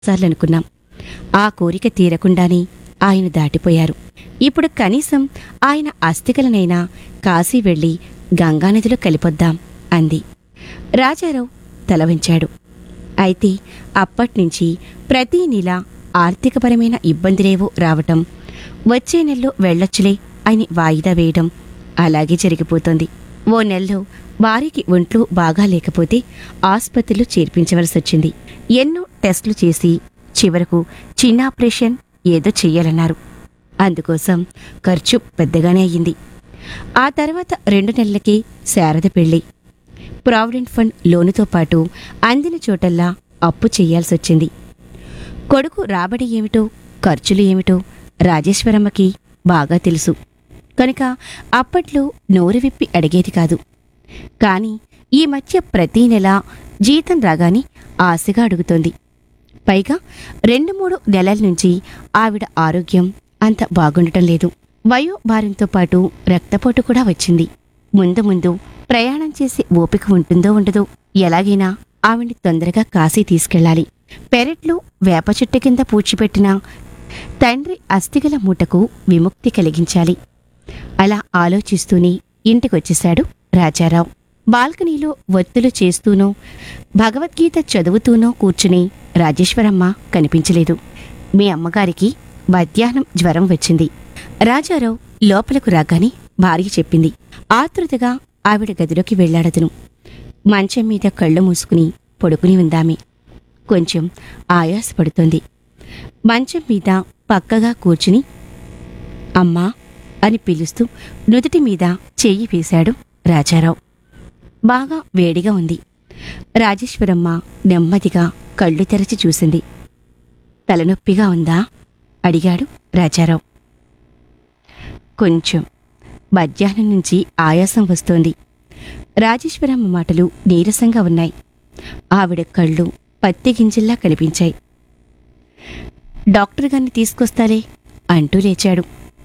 సార్లు అనుకున్నాం ఆ కోరిక తీరకుండానే ఆయన దాటిపోయారు ఇప్పుడు కనీసం ఆయన అస్థికలనైనా కాశీ వెళ్ళి గంగానదిలో కలిపొద్దాం అంది రాజారావు తల వంచాడు అయితే అప్పట్నుంచి ప్రతి నెల ఆర్థికపరమైన ఇబ్బందులేవో రావటం వచ్చే నెలలో వెళ్ళొచ్చులే అని వాయిదా వేయడం అలాగే జరిగిపోతోంది ఓ నెలలో వారికి ఒంట్లో బాగా లేకపోతే ఆసుపత్రిలో చేర్పించవలసి వచ్చింది ఎన్నో టెస్టులు చేసి చివరకు చిన్న ఆపరేషన్ ఏదో చెయ్యాలన్నారు అందుకోసం ఖర్చు పెద్దగానే అయ్యింది ఆ తర్వాత రెండు నెలలకి శారద పెళ్లి ప్రావిడెంట్ ఫండ్ లోనుతో పాటు అందిన చోటల్లా అప్పు చెయ్యాల్సొచ్చింది కొడుకు రాబడి ఏమిటో ఖర్చులు ఏమిటో రాజేశ్వరమ్మకి బాగా తెలుసు కనుక అప్పట్లో నోరు విప్పి అడిగేది కాదు కాని ఈ మధ్య ప్రతీ నెల జీతం రాగాని ఆశగా అడుగుతోంది పైగా రెండు మూడు నెలల నుంచి ఆవిడ ఆరోగ్యం అంత బాగుండటం లేదు వయోభారంతో పాటు రక్తపోటు కూడా వచ్చింది ముందు ముందు ప్రయాణం చేసే ఓపిక ఉంటుందో ఉండదో ఎలాగైనా ఆవిడ్ని తొందరగా కాశీ తీసుకెళ్ళాలి పెరట్లో వేప చెట్టు కింద పూడ్చిపెట్టిన తండ్రి అస్థిగల మూటకు విముక్తి కలిగించాలి అలా ఆలోచిస్తూనే ఇంటికొచ్చేశాడు రాజారావు బాల్కనీలో ఒత్తులు చేస్తూనో భగవద్గీత చదువుతూనో కూర్చుని రాజేశ్వరమ్మ కనిపించలేదు మీ అమ్మగారికి మధ్యాహ్నం జ్వరం వచ్చింది రాజారావు లోపలకు రాగానే భార్య చెప్పింది ఆతృతగా ఆవిడ గదిలోకి వెళ్ళాడతను మంచం మీద కళ్ళు మూసుకుని పడుకుని ఉందామె కొంచెం ఆయాసపడుతోంది మంచం మీద పక్కగా కూర్చుని అమ్మా అని పిలుస్తూ నుదుటి మీద చెయ్యి వేశాడు రాజారావు బాగా వేడిగా ఉంది రాజేశ్వరమ్మ నెమ్మదిగా కళ్ళు తెరచి చూసింది తలనొప్పిగా ఉందా అడిగాడు రాజారావు కొంచెం మధ్యాహ్నం నుంచి ఆయాసం వస్తోంది రాజేశ్వరమ్మ మాటలు నీరసంగా ఉన్నాయి ఆవిడ కళ్ళు పత్తి గింజల్లా కనిపించాయి డాక్టర్ గారిని తీసుకొస్తాలే అంటూ లేచాడు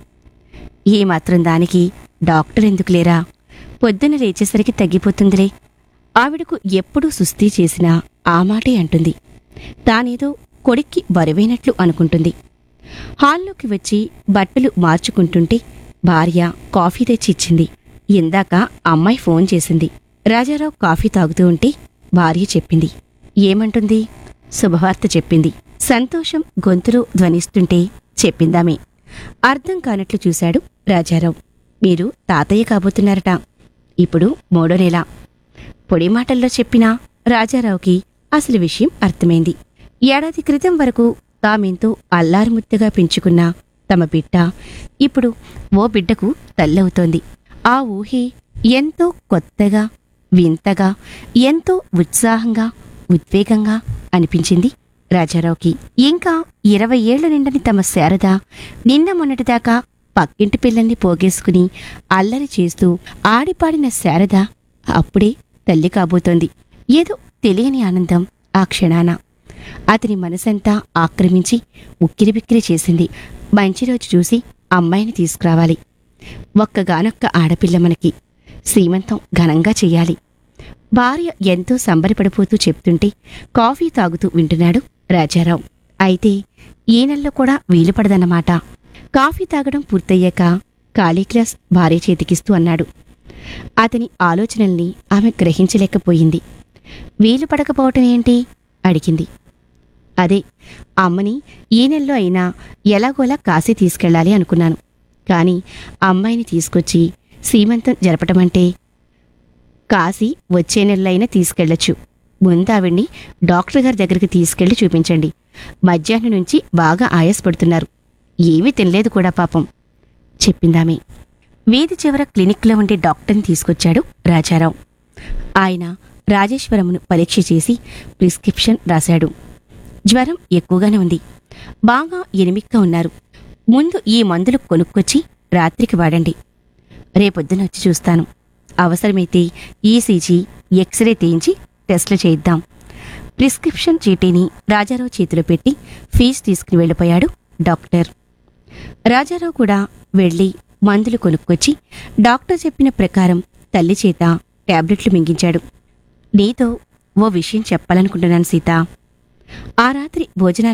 ఈ మాత్రం దానికి డాక్టర్ ఎందుకు లేరా పొద్దున లేచేసరికి తగ్గిపోతుందిలే ఆవిడకు ఎప్పుడూ సుస్థి చేసినా ఆ మాటే అంటుంది తానేదో కొడుక్కి బరువైనట్లు అనుకుంటుంది హాల్లోకి వచ్చి బట్టలు మార్చుకుంటుంటే భార్య కాఫీ తెచ్చి ఇచ్చింది ఇందాక అమ్మాయి ఫోన్ చేసింది రాజారావు కాఫీ తాగుతూ ఉంటే భార్య చెప్పింది ఏమంటుంది శుభవార్త చెప్పింది సంతోషం గొంతులో ధ్వనిస్తుంటే చెప్పిందామే అర్థం కానట్లు చూశాడు రాజారావు మీరు తాతయ్య కాబోతున్నారట ఇప్పుడు మూడో నెల పొడి మాటల్లో చెప్పినా రాజారావుకి అసలు విషయం అర్థమైంది ఏడాది క్రితం వరకు తామెంతో అల్లారుముద్దగా పెంచుకున్న తమ బిడ్డ ఇప్పుడు ఓ బిడ్డకు తల్లవుతోంది ఆ ఊహే ఎంతో కొత్తగా వింతగా ఎంతో ఉత్సాహంగా ఉద్వేగంగా అనిపించింది రాజారావుకి ఇంకా ఇరవై ఏళ్ల నిండని తమ శారద నిన్న మొన్నటిదాకా పక్కింటి పిల్లల్ని పోగేసుకుని అల్లరి చేస్తూ ఆడిపాడిన శారద అప్పుడే తల్లి కాబోతోంది ఏదో తెలియని ఆనందం ఆ క్షణాన అతని మనసంతా ఆక్రమించి ఉక్కిరిబిక్కిరి చేసింది మంచి రోజు చూసి అమ్మాయిని తీసుకురావాలి ఒక్కగానొక్క ఆడపిల్ల మనకి శ్రీమంతం ఘనంగా చెయ్యాలి భార్య ఎంతో సంబరపడిపోతూ చెప్తుంటే కాఫీ తాగుతూ వింటున్నాడు రాజారావు అయితే ఈ నెలలో కూడా వీలు పడదన్నమాట కాఫీ తాగడం పూర్తయ్యాక ఖాళీ గ్లాస్ భార్య చేతికిస్తూ అన్నాడు అతని ఆలోచనల్ని ఆమె గ్రహించలేకపోయింది వీలు పడకపోవటం ఏంటి అడిగింది అదే అమ్మని ఈ నెలలో అయినా ఎలాగోలా కాశీ తీసుకెళ్ళాలి అనుకున్నాను కాని అమ్మాయిని తీసుకొచ్చి సీమంతం జరపటమంటే కాశీ వచ్చే నెలలైనా తీసుకెళ్లొచ్చు ముందు ఆవిడ్ని డాక్టర్ గారి దగ్గరికి తీసుకెళ్లి చూపించండి మధ్యాహ్నం నుంచి బాగా ఆయాసపడుతున్నారు ఏమీ తినలేదు కూడా పాపం చెప్పిందామే వీధి చివర క్లినిక్లో ఉండే డాక్టర్ని తీసుకొచ్చాడు రాజారావు ఆయన రాజేశ్వరమును పరీక్ష చేసి ప్రిస్క్రిప్షన్ రాశాడు జ్వరం ఎక్కువగానే ఉంది బాగా ఎనిమిక్గా ఉన్నారు ముందు ఈ మందులు కొనుక్కొచ్చి రాత్రికి వాడండి రేపొద్దున వచ్చి చూస్తాను అవసరమైతే ఈసీజీ ఎక్స్రే తీయించి టెస్టులు చేయిద్దాం ప్రిస్క్రిప్షన్ చీటీని రాజారావు చేతిలో పెట్టి ఫీజు తీసుకుని వెళ్ళిపోయాడు డాక్టర్ రాజారావు కూడా వెళ్ళి మందులు కొనుక్కొచ్చి డాక్టర్ చెప్పిన ప్రకారం తల్లి చేత టాబ్లెట్లు మింగించాడు నీతో ఓ విషయం చెప్పాలనుకుంటున్నాను సీత ఆ రాత్రి భోజనాలు